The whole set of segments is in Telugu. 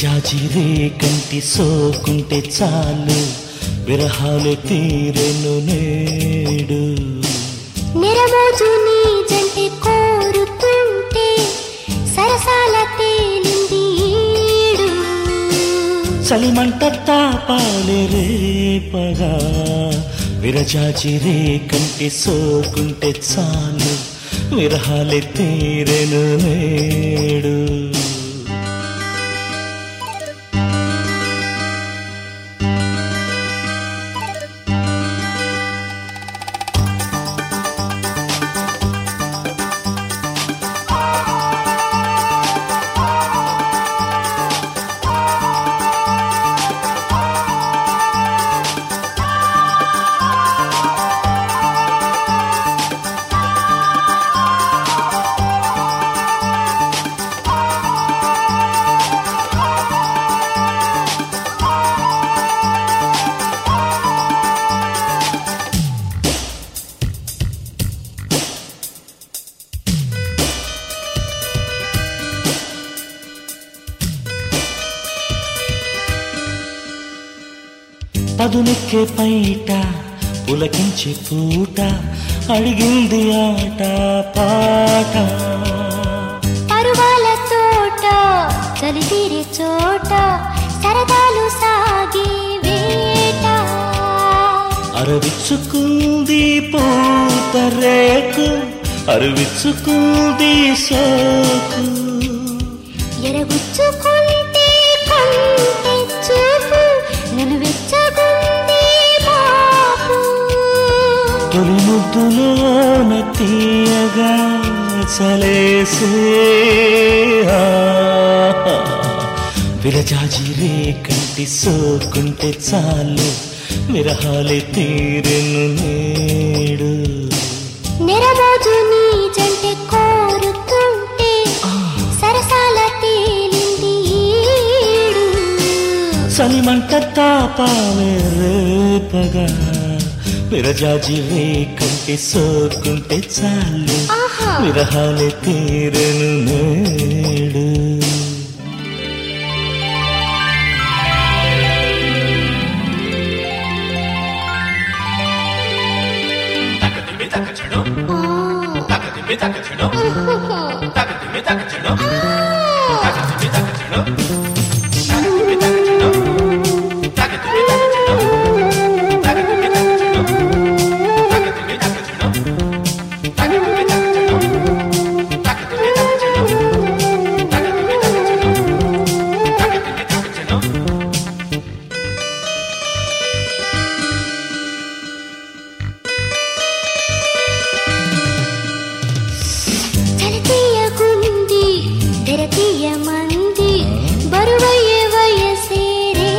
విరజాజిరే కంటి సోకుంటే చాలు విరహాలు తీరెను నేడు నిరమోజు నీ జంటి కోరుతుంటే సరసాల తేలింది ఈడు చలిమంట తాపాలి రేపగా విరజాజిరే కంటి సోకుంటే చాలు విరహాలు తీరెను నేడు పదునెక్కే పైట పులకించే పూట అడిగింది ఆట పాట పరువాల తోట చలితీరే చోట సరదాలు సాగే వేట అరవిచ్చుకుంది పూత రేకు అరవిచ్చుకుంది సోకు ఎరగుచ్చుకుంటే కొంటె చూపు నన్ను వెచ్చగుంది బాపు తొలి ముద్దులోన తీయగా చలేసే విరజాజిరే కంటి సోకుంటే చాలు విరహాలే తీరెను నేడు నిరమోజు నీ జంటె కోరుతుంటే సరసాల తేలింది ఈడు చలిమంట తాపాలే రేపగా విరజాజిరే కంటి సోకుంటే చాలు ఆహా విరహాలే తీరెను నేడు చలితీయకుంది తెరతీయమంది బరువయ్యే వయసేరే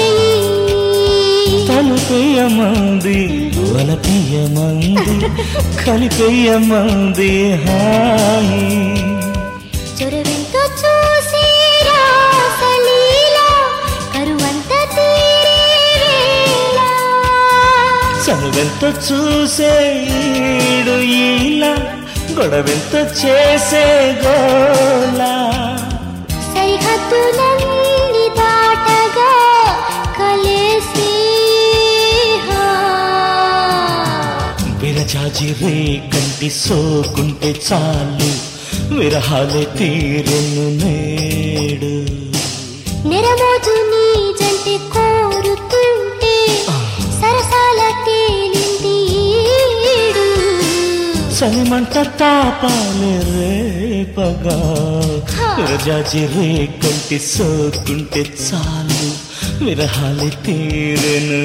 తలుపేయమంది వలపేయమంది కలిపేయమంది హాయి చొరవెంతో చూసి రాసలీల కరువంత తీరేవేళ చనువెంత చూసే ఈడు ఈల గొడవెంత చేసే గోలా సరిహద్దులన్నీ దాటగా కలిసి విరజాజి రే కంటి సోకుంటే చాలు విరహాలే తీరెను నేడు నిరమోజు నీ జంటి కోరుతుంటే సరసాల తేలింది ఈడు చలిమంట తాపాలే రేపగా హా. విరజాజి రే కంటి సోకుంటే చాలు విరహాలే తీరెను